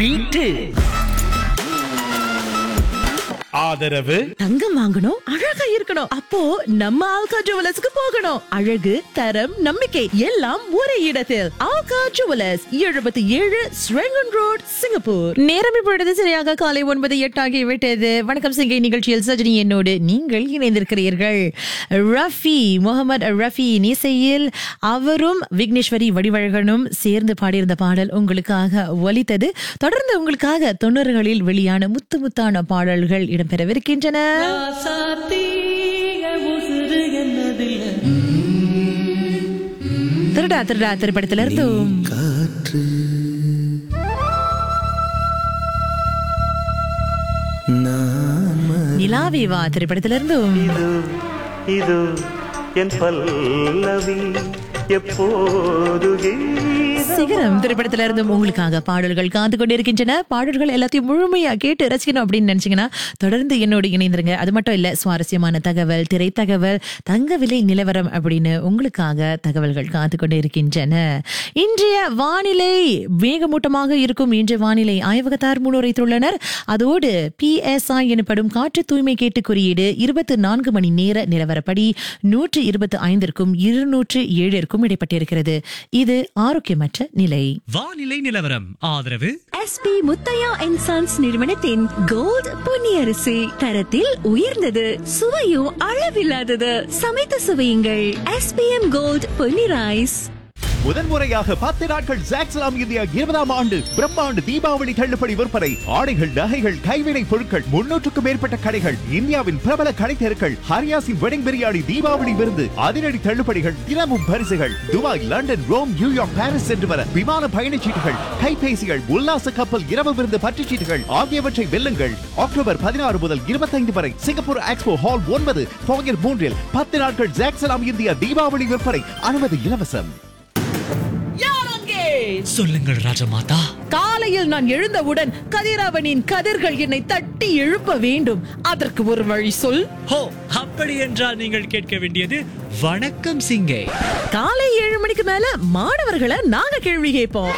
beat ஆதரவு தங்கம் வாங்கணும் அழகா இருக்கணும் அப்போ நம்ம ஆல்கா ஜுவலர்ஸ்க்கு போகணும் அழகு தரம் நம்பிக்கை எல்லாம் ஒரே இடத்தில் ஆல்கா ஜுவலர்ஸ் எழுபத்தி ஏழு ஸ்ரெங்கன் ரோட் சிங்கப்பூர் நேரம் இப்பொழுது சரியாக காலை ஒன்பது எட்டாகி விட்டது வணக்கம் சிங்கை நிகழ்ச்சியில் சஜினி என்னோடு நீங்கள் இணைந்திருக்கிறீர்கள் ரஃபி முகமது ரஃபி இசையில் அவரும் விக்னேஸ்வரி வடிவழகனும் சேர்ந்து பாடியிருந்த பாடல் உங்களுக்காக ஒலித்தது தொடர்ந்து உங்களுக்காக தொண்ணூறுகளில் வெளியான முத்து முத்தான பாடல்கள் இடம்பெறவிருக்கின்றன திருடா திருடா திரைப்படத்துல இருந்தும் காற்று நான் நிலாவேவா திரைப்படத்துல இருந்தும் இது இது என் பல்லவி எப்போது கீதம் சிகரம் திரைப்படத்துல இருந்தும் உங்களுக்காக பாடல்கள் காத்து கொண்டிருக்கின்றன பாடல்கள் எல்லாத்தையும் முழுமையா கேட்டு ரசிக்கணும் அப்படின்னு நினைச்சீங்கன்னா தொடர்ந்து என்னோடு இணைந்திருங்க அது மட்டும் இல்ல சுவாரஸ்யமான தகவல் திரைத்தகவல் தங்க விலை நிலவரம் அப்படின்னு உங்களுக்காக தகவல்கள் காத்து கொண்டு இருக்கின்றன இன்றைய வானிலை மேகமூட்டமாக இருக்கும் இன்றைய வானிலை ஆய்வகத்தார் முன்னுரைத்துள்ளனர் அதோடு பிஎஸ்ஐ எனப்படும் காற்று தூய்மை கேட்டு குறியீடு இருபத்தி நான்கு மணி நேர நிலவரப்படி நூற்று இருபத்தி ஐந்திற்கும் இருநூற்று ஏழிற்கும் இடைப்பட்டிருக்கிறது இது ஆரோக்கியமற்ற நிலை வானிலை நிலவரம் ஆதரவு எஸ்பி முத்தையா அண்ட் சன்ஸ் நிறுவனத்தின் கோல்ட் பொன்னியரிசி தரத்தில் உயர்ந்தது சுவையும் அளவில்லாதது சமைத்து சுவையுங்கள் எஸ்பிஎம் கோல்ட் பொன்னி ரைஸ் முதன்முறையாக பத்து நாட்கள் ஜாக்ஸ்லாம் இந்தியா இருபதாம் ஆண்டு பிரம்மாண்டு தீபாவளி தள்ளுபடி விற்பனை ஆடைகள் நகைகள் கைவினை பொருட்கள் முன்னூற்றுக்கும் மேற்பட்ட கடைகள் இந்தியாவின் பிரபல கடை தெருக்கள் ஹரியாசின் வெடிங் பிரியாணி தீபாவளி விருந்து அதிரடி தள்ளுபடிகள் தினமும் பரிசுகள் Dubai London Rome New York Paris சென்று வர விமான பயணச்சீட்டுகள் கைபேசிகள் உல்லாச கப்பல் இரவு விருந்து பற்றுச்சீட்டுகள் ஆகியவற்றை வெல்லுங்கள் அக்டோபர் பதினாறு முதல் இருபத்தைந்து வரை சிங்கப்பூர் எக்ஸ்போ ஹால் ஒன்பது போகர் மூன்றில் பத்து நாட்கள் ஜாக்ஸ்லாம் இந்தியா தீபாவளி விற்பனை அனுமதி இலவசம் சொல்லுங்கள் ராஜமாதா காலையில் நான் எழுந்தவுடன் கதிரவனின் கதிர்கள் என்னை தட்டி எழுப்ப வேண்டும் அதற்கு ஒரு வழி சொல் ஹோ அப்படி என்றால் நீங்கள் கேட்க வேண்டியது வணக்கம் சிங்கை காலை ஏழு மணிக்கு மேல மாணவர்களை நாங்க கேள்வி கேட்போம்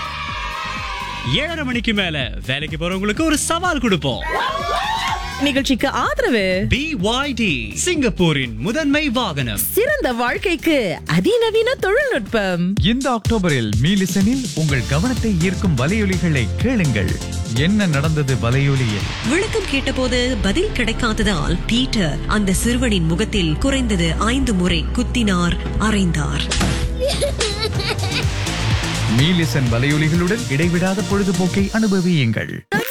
ஏழரை மணிக்கு மேல வேலைக்கு போறவங்களுக்கு ஒரு சவால் கொடுப்போம் நிகழ்ச்சிக்கு ஆதரவு BYD சிங்கப்பூரின் முதன்மை வாகனம் சிறந்த வாழ்க்கைக்கு அதிநவீன தொழில்நுட்பம் இந்த அக்டோபரில் மீலிசனில் உங்கள் கவனத்தை ஈர்க்கும் வலையொலிகளை கேளுங்கள் என்ன நடந்தது வலையொலியில் விளக்கம் கேட்டபோது பதில் கிடைக்காததால் பீட்டர் அந்த சிறுவனின் முகத்தில் குறைந்தது ஐந்து முறை குத்தினார் அறைந்தார் மீலிசன் வலையொலிகளுடன் இடைவிடாத பொழுதுபோக்கை அனுபவியுங்கள்